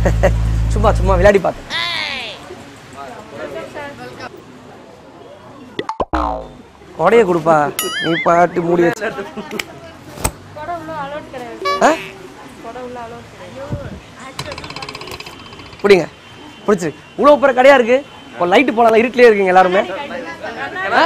சும்மா சும்மா விளையாடி பார்த்தேன் கொடைய கொடுப்பா நீ பாட்டு மூடி வச்சு ஆ? பிடிங்க பிடிச்சிரு இவ்வளோ பெரிய கடையா இருக்கு இப்போ லைட்டு போடலாம் இருட்டிலே இருக்கீங்க எல்லாருமே ஆ?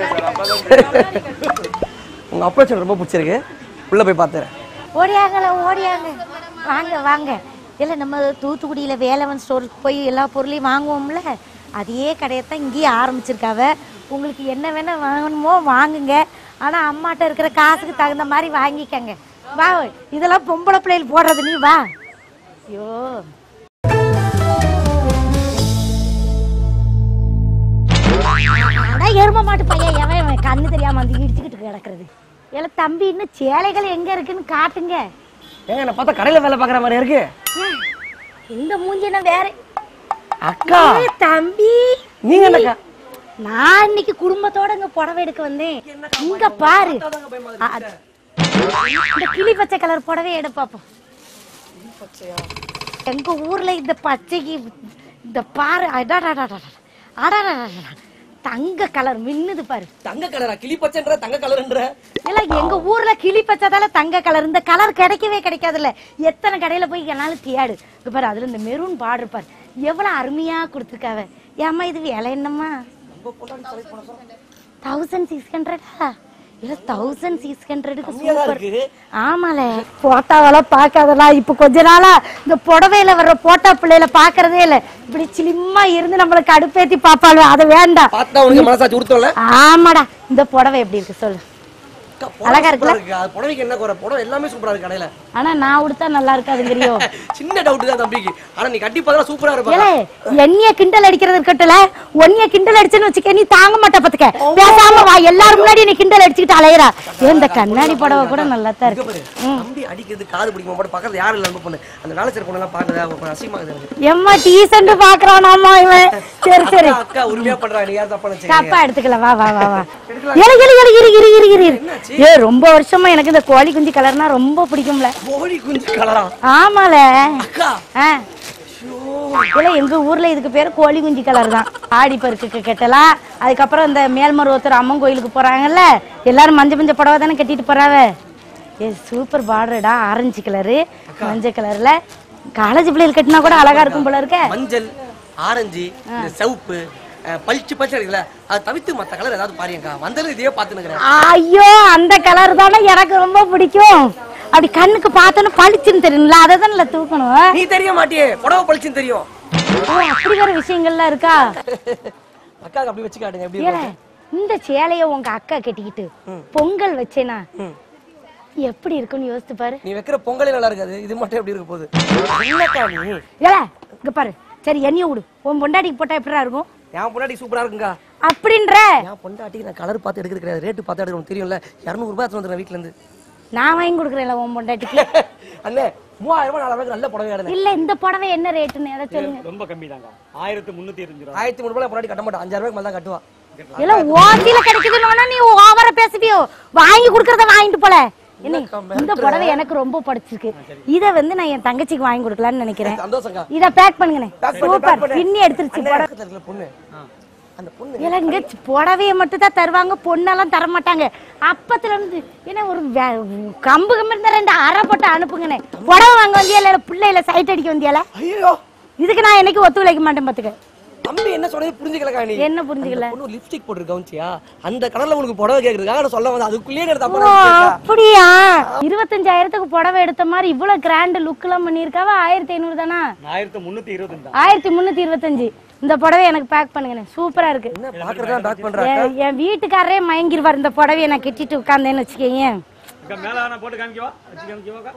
உங்க அப்ரோச் ரொம்ப பிடிச்சிருக்கு உள்ள போய் பார்த்துறேன் ஓடியாங்கள ஓடியாங்க வாங்க வாங்க இல்லை நம்ம தூத்துக்குடியில் வேலவன் ஸ்டோருக்கு போய் எல்லா பொருளையும் வாங்குவோம்ல அதே கடையை தான் இங்கேயே ஆரம்பிச்சிருக்காவ உங்களுக்கு என்ன வேணால் வாங்கணுமோ வாங்குங்க ஆனால் அம்மாட்ட இருக்கிற காசுக்கு தகுந்த மாதிரி வாங்கிக்கங்க வா இதெல்லாம் பொம்பளை பிள்ளைகள் போடுறது நீ வா ஐயோ அதான் எரும மாட்டு பையன் எவன் இவன் கண்ணு தெரியாம வந்து இடிச்சுக்கிட்டு கிடக்குறது ஏல தம்பி இன்னும் சேலைகள் எங்க இருக்குன்னு காட்டுங்க ஏங்க என்ன பார்த்தா கடையில வேலை பார்க்குற மாதிரி இருக்கு ஏன், இந்த மூஞ்சி என்ன வேற அக்கா ஏய், தம்பி நீங்க என்னக்கா நான் இன்னைக்கு குடும்பத்தோட இங்க புடவை எடுக்க வந்தேன் இங்க பாரு அ, அ, இந்த கிளி பச்சை கலர் புடவை எடு பாப்போம் எங்க ஊர்ல இந்த பச்சைக்கு இந்த பாரு அடாடாடாடா அடாடாடா தங்க கலர் மின்னுது பாரு தங்க கலரா கிளி பச்சைன்ற தங்க கலர்ன்ற இல்ல எங்க ஊர்ல கிளி பச்சதால தங்க கலர் இந்த கலர் கிடைக்கவே கிடைக்காதுல்ல எத்தனை கடையில போய் என்னாலும் தேடு இங்க பாரு அதுல இந்த மெரூன் பார்டர் பாரு எவ்வளவு அருமையா கொடுத்துருக்காவ ஏம்மா இது விலை என்னம்மா தௌசண்ட் சிக்ஸ் ஹண்ட்ரடா இல்ல தௌசண்ட் சிக்ஸ் ஹண்ட்ரடுக்கு கம்மியா தான் சூப்பர் இருக்கு ஆமால போட்டாவெல்லாம் பார்க்காதடா இப்ப கொஞ்ச நாளா இந்த புடவையில வர்ற போட்டா பிள்ளையில பாக்குறதே இல்ல இப்படி சிலிம்மா இருந்து நம்மளுக்கு அடுப்பேத்தி பாப்பாளு அது வேண்டாம் பார்த்தா உனக்கு மனசாச்சு உடுத்தோம்ல ஆமாடா இந்த புடவை எப்படி இருக்கு சொல்லு அழகா இருக்குல்ல? இருக்கு அது புடவைக்கு என்ன குறை புடவை எல்லாமே சூப்பரா இருக்கு கடையில ஆனா நான் உடுத்தா நல்லா இருக்காதுங்கிறியோ சின்ன டவுட் தான் தம்பிக்கு ஆனா நீ கட்டி பார்த்தா சூப்பரா இருப்பா ஏலே என்னைய கிண்டல் அடிக்கிறது இருக்கட்டும்ல ஒன்னிய கிண்டல் அடிச்சுன்னு வச்சுக்க நீ தாங்க மாட்ட பாத்துக்க பேசாம வா எல்லாரும் முன்னாடி நீ கிண்டல் அடிச்சுக்கிட்டு அலையறா ஏன் இந்த கண்ணாடி புடவை கூட நல்லா தான் இங்க இருக்கு பாரு தம்பி அடிக்கிறது காது பிடிக்கும் போது பக்கத்துல யாரும் இல்ல பொண்ணு அந்த வேலை செய்யற பொண்ணு எல்லாம் பாக்குறதா கொஞ்சம் அசிங்கமா இருக்குது எனக்கு. எம்மா டீசென்ட் பாக்குறானாமா இவன் சரி சரி அக்கா, அக்கா உரிமையா பண்றாங்க நீ யார் தப்பா நினைச்சீங்க தப்பா எடுத்துக்கலாம் வா வா வா வா இரு இரு இரு இரு இரு இரு இரு இரு ஏ ரொம்ப வருஷமா எனக்கு இந்த கோழி குஞ்சு கலர்னா ரொம்ப பிடிக்கும்ல கோழி குஞ்சு கலரா ஆமால அக்கா ஆ இல்ல எங்க ஊர்ல இதுக்கு பேரு கோழி குஞ்சு கலர் தான் ஆடி பருக்கு கட்டலாம் அதுக்கப்புறம் இந்த மேல்மருவத்தூர் அம்மன் கோயிலுக்கு போறாங்கல்ல எல்லாரும் மஞ்சள் மஞ்சள் புடவை தானே கட்டிட்டு போறாவ ஏ சூப்பர் பார்டர்டா ஆரஞ்சு கலரு மஞ்சள் கலர்ல காலேஜ் பிள்ளைகள் கட்டினா கூட அழகா இருக்கும் போல இருக்க மஞ்சள் ஆரஞ்சு இந்த சிவப்பு அஹ், பளிச்சு பச்சை இருக்குல்ல அதை தவிர்த்து மத்த கலர் ஏதாவது பாருங்கக்கா வந்தாலும் இதையே பார்த்துனுக்குறேன் ஐயோ அந்த கலர் தானே எனக்கு ரொம்ப பிடிக்கும் அப்படி கண்ணுக்கு பார்த்தோன்னு பளிச்சுன்னு தெரியும்ல அதை தானே தூக்கணும் நீ தெரிய மாட்டியே புடவை பளிச்சுன்னு தெரியும் ஓ அப்படி வேற விஷயங்கள்லாம் இருக்கா அக்காக்கு அப்படி வச்சு காட்டுங்க எப்படி ஏல இந்த சேலைய உங்க அக்கா கட்டிக்கிட்டு பொங்கல் வச்சேனா ம். எப்படி இருக்கும்னு யோசித்து பாரு நீ வைக்கிற பொங்கலே நல்லா இருக்காது இது மட்டும் எப்படி இருக்க போகுது என்னக்கா நீ ஏல இங்க பாரு சரி என்னைய விடு உன் பொண்டாட்டிக்கு போட்டா எப்படிடா இருக்கும் என் பொண்டாட்டி சூப்பரா இருக்குங்கா அப்படின்ற என் பொண்டாட்டிக்கு நான் கலர் பார்த்து எடுக்கிறது கிடையாது ரேட்டு பார்த்து எடுக்கணும் தெரியும்ல இரநூறுபா எடுத்து வந்துடுறேன் வீட்டுல இருந்து நான் வாங்கி கொடுக்குறேன்ல உன் பொண்டாட்டிக்கு அண்ணே மூவாயிரம் ரூபாய் நாலாயிரம் நல்ல புடவை ஆடுனேன் இல்ல இந்த புடவை என்ன ரேட்டுன்னு எதை சொல்லுங்க ரொம்ப கம்மி தாங்க ஆயிரத்தி முன்னூத்தி இருபத்தஞ்சு ரூபா ஆயிரத்தி மூணு ரூபாய் பொண்டாட்டி கட்ட மாட்டேன் அஞ்சாயிரம் ரூபாய்க்கு மேல தான் கட்டுவா இல்ல ஓசில கிடைக்குதுன்னு நீ ஓவரா பேசுவியோ வாங்கி குடுக்கறத வாங்கிட்டு போல என்ன, இந்த புடவை எனக்கு ரொம்ப பிடிச்சிருக்கு இத வந்து நான் என் தங்கச்சிக்கு வாங்கி கொடுக்கலாம்னு நினைக்கிறேன் சந்தோஷங்க இத பேக் பண்ணுங்கண்ணே Pack பண்ணு, pack சூப்பர் பண்ணு. பின்னி எடுத்துருச்சு அண்ணே, புடவை பக்கத்துல இருக்கிற பொண்ணு அந்த பொண்ணு இல்ல இங்க புடவைய மட்டும் தான் தருவாங்க பொண்ணெல்லாம் தர மாட்டாங்க அப்பத்துல இருந்து என்ன ஒரு வே- கம்பு கம்பு இருந்தா ரெண்டு அரை போட்டு அனுப்புங்கண்ணே புடவை வாங்க வந்தியா இல்ல பிள்ளையில சைட் அடிக்க வந்தியால ஐயோ இதுக்கு நான் என்னைக்கு ஒத்துழைக்க மாட்டேன் பாத்துக்க தம்பி என்ன சொல்றது புரிஞ்சுக்கலக்கா நீ என்ன புரிஞ்சுக்கல அந்த பொண்ணு லிப்ஸ்டிக் போட்டு கவுன்சியா அந்த கலர்ல உனக்கு புடவை கேக்குறதுக்காக நான் சொல்ல வந்தேன் அதுக்குள்ளேயே எனக்கு தப்பா ஓ, நினைச்சிருக்கா. அப்படியா இருபத்தஞ்சாயிரத்துக்கு புடவை எடுத்த மாதிரி இவ்வளவு கிராண்ட் லுக் எல்லாம் பண்ணிருக்காவ ஆயிரத்தி ஐநூறு தானா ஆயிரத்தி முன்னூத்தி இருபத்தஞ்சு தான் ஆயிரத்தி முன்னூத்தி இருபத்தஞ்சு இந்த புடவை எனக்கு பேக் பண்ணுங்கண்ணே சூப்பரா இருக்கு என்ன பாக்குறதா பேக் பண்றா என் என் வீட்டுக்காரரே மயங்கிருவார் இந்த புடவைய நான் கட்டிட்டு உட்கார்ந்தேன்னு வச்சுக்கேன் அக்கா மேல வேணா போட்டு காமிக்கவா வச்சு காமிக்கவா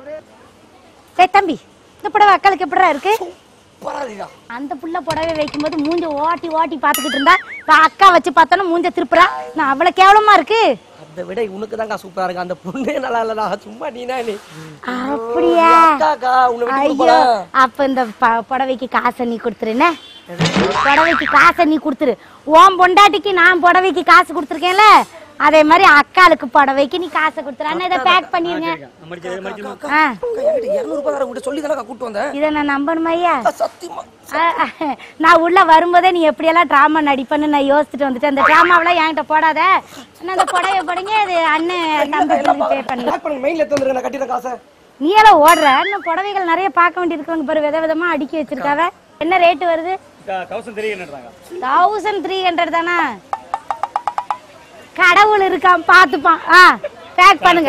டேய் தம்பி இந்த புடவை அக்காளுக்கு எப்படிடா இருக்கு பராதிக்கா அந்த புள்ள புடவை வைக்கும்போது மூஞ்ச ஓட்டி ஓட்டி பாத்துக்கிட்டு இருந்தா இப்ப அக்கா வச்சு பார்த்தோன்னா மூஞ்ச திருப்புறா நான் அவ்வளவு கேவலமா இருக்கு அதை விட உனக்கு தான்க்கா சூப்பரா இருக்கு அந்த பொண்ணே நல்லா இல்லடா சும்மா நீனா நீ அப்படியா அக்காக்கா உன்னை விட்டு ஐயோ போறா அப்ப இந்த ப- புடவைக்கு காசை நீ கொடுத்துருன புடவைக்கு காசை நீ கொடுத்துரு உன் பொண்டாட்டிக்கு நான் புடவைக்கு காசு கொடுத்துருக்கேன்ல அதே மாதிரி அக்காளுக்கு புடவைக்கு நீ காசை கொடுத்துரு அண்ணா இதை பேக் பண்ணிருங்க மடிச்சு மடிச்சு ஆ இருநூறு ரூபாய் தரேன் உங்கள்கிட்ட சொல்லி தானே கூட்டு வந்தேன் இதை நான் நம்பணுமா ஐயா ஆ, சத்தியமா ஆ, நான் உள்ள வரும்போதே நீ எப்படியெல்லாம் ட்ராமா நடிப்பேன்னு நான் யோசிச்சுட்டு வந்துட்டேன் அந்த ட்ராமாவெல்லாம் என்கிட்ட போடாத நான் அந்த புடவை போடுங்க அது அண்ணன் தம்பி பே பண்ணி பேக் பண்ணுங்க மெயின்ல எடுத்து வந்துருங்க நான் கட்டிடுறேன் காசை நீ எல்லாம் ஓடுற இன்னும் புடவைகள் நிறைய பார்க்க வேண்டியிருக்காங்க பாரு வித விதமா அடுக்கி வச்சிருக்காவ என்ன ரேட்டு வருது thousand three hundred thousand three hundred தானே கடவுள் இருக்கான் பார்த்துப்பான் ஆ பேக் பண்ணுங்க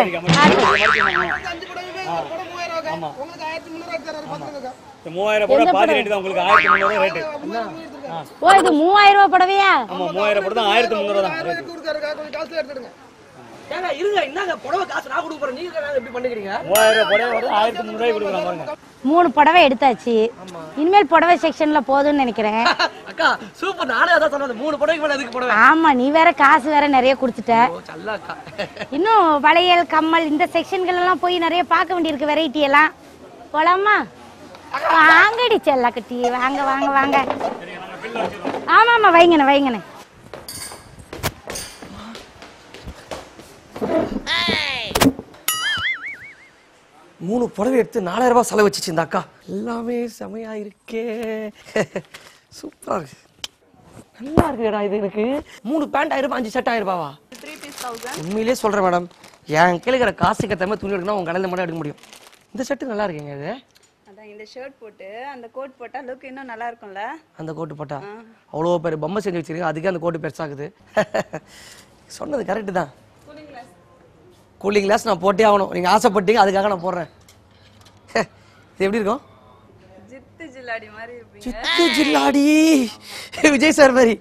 ஆமா இந்த மூவாயிரம் போட பாதி ரேட்டு தான் உங்களுக்கு ஆயிரத்தி முந்நூறு ரேட்டு ஓ இது மூவாயிரம் ரூபாய் புடவையா ஆமா மூவாயிரம் போட தான் ஆயிரத்தி முந்நூறு தான் ரேட்டு ஏங்க இருங்க என்னங்க புடவை காசு நான் கொடுக்க போறேன் நீங்க நாங்க எப்படி பண்ணுகிறீங்க மூவாயிரம் போட வருது ஆயிரத்தி முந்நூறு கொடுக்குறோம் பாருங்க மூணு புடவை எடுத்தாச்சு இனிமேல் புடவை செக்ஷன்ல போதும்னு நினைக்கிறேன் அக்கா சூப்பர் நானே அதான் சொன்னேன் மூணு புடவைக்கு மேல எதுக்கு புடவை ஆமா நீ வேற காசு வேற நிறைய கொடுத்துட்ட ஓ சல்லா அக்கா இன்னும் வளையல் கம்மல் இந்த செக்ஷன்கள் எல்லாம் போய் நிறைய பார்க்க வேண்டியிருக்கு வெரைட்டி எல்லாம் போலாமா வாங்கடி செல்ல கட்டி வாங்க வாங்க வாங்க ஆமா ஆமா வைங்கண்ணே வைங்கண்ணே மூணு புடவை எடுத்து நாலாயிரம் ரூபாய் செலவு வச்சுச்சு இந்த அக்கா எல்லாமே செமையா இருக்கே சூப்பரா இருக்கு நல்லா இருக்குடா இது எனக்கு மூணு பேண்ட் ஆயிரம் ரூபாய் அஞ்சு ஷர்ட் ஆயிரம் ரூபாவா உண்மையிலேயே சொல்றேன் மேடம் என் கையில இருக்கிற காசுக்கு ஏற்ற மாதிரி துணி எடுக்கணும் உங்க கடையில் மட்டும் எடுக்க முடியும் இந்த ஷர்ட் நல்லா இருக்குங்க இது அதான் இந்த ஷர்ட் போட்டு அந்த கோட் போட்டா லுக் இன்னும் நல்லா இருக்கும்ல அந்த கோட்டு போட்டா அவ்வளோ பேர் பொம்மை செஞ்சு வச்சிருக்கேன் அதுக்கே அந்த கோட்டு பெருசாகுது சொன்னது கரெக்டு தான் கூலிங் கிளாஸ் நான் போட்டே ஆகணும் நீங்கள் ஆசைப்பட்டீங்க அதுக்காக நான் போடுறேன் இது எப்படி இருக்கும் ஜித்து ஜில்லாடி மாதிரி இருப்பீங்க சித்து ஜில்லாடி விஜய் சார் மாதிரி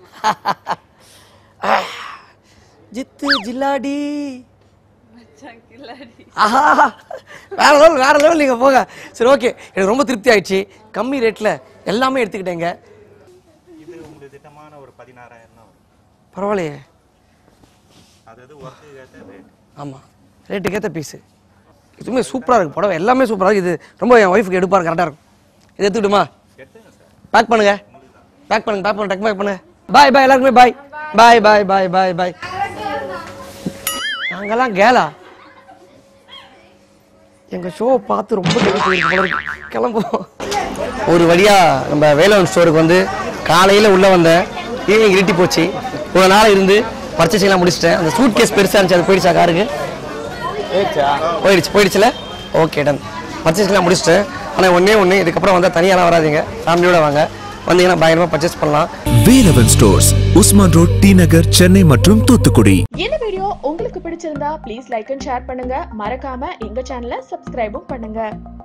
ஜித்து ஜில்லாடி மச்சான் கில்லாடி ஆஹா வேற லெவல் வேற லெவல் நீங்க போங்க சரி ஓகே எனக்கு ரொம்ப திருப்தி ஆயிடுச்சு கம்மி ரேட்ல எல்லாமே எடுத்துக்கிட்டேங்க இது உங்களுக்கு திட்டமான ஒரு பதினாறாயிரம் தான் வரும் பரவாயில்லையே அதாவது ஒர்க்கு ஏற்ற ரேட் ஆமா ரேட்டுக்கு ஏற்ற பீஸு இதுவுமே சூப்பரா இருக்கு புடவை எல்லாமே சூப்பரா இருக்கு இது ரொம்ப என் ஒய்ஃபுக்கு எடுப்பாரு கரெக்டா இருக்கும் இது எடுத்துக்கிட்டுமா பேக் பண்ணுங்க பேக் பண்ணுங்க பேக் பண்ணுங்க டக் பேக் பண்ணுங்க பாய் பாய் எல்லாருக்குமே பாய் பாய் பாய் பாய் பாய் பாய் நாங்கெல்லாம் கேலா எங்க ஷோ பார்த்து ரொம்ப கிளம்பி போயிருக்கு போல இருக்கு. கிளம்புவோம் ஒரு வழியா நம்ம வேலவன் ஸ்டோருக்கு வந்து காலையில உள்ள வந்தேன் ஈவினிங் இருட்டி போச்சு ஒரு நாள் இருந்து பர்ச்சேசிங் எல்லாம் முடிச்சிட்டேன் அந்த சூட் கேஸ் பெருசா இருந்துச்சு அது போயிடுச்சா காருக்கு போயிடுச்சு போயிடுச்சுல ஓகே டன் பர்ச்சேஸ்லாம் முடிச்சிட்டேன் ஆனால் ஒன்றே ஒன்று இதுக்கப்புறம் வந்தால் தனியாலாம் வராதீங்க ஃபேமிலியோட வாங்க வந்தீங்கன்னா பயங்கரமாக பர்ச்சேஸ் பண்ணலாம் Velavan stores Usman road T Nagar Chennai மற்றும் தூத்துக்குடி இந்த வீடியோ உங்களுக்கு பிடிச்சிருந்தா ப்ளீஸ் லைக் அண்ட் ஷேர் பண்ணுங்க மறக்காம எங்க சேனலை சப்ஸ்கிரைபும் பண்ணுங்க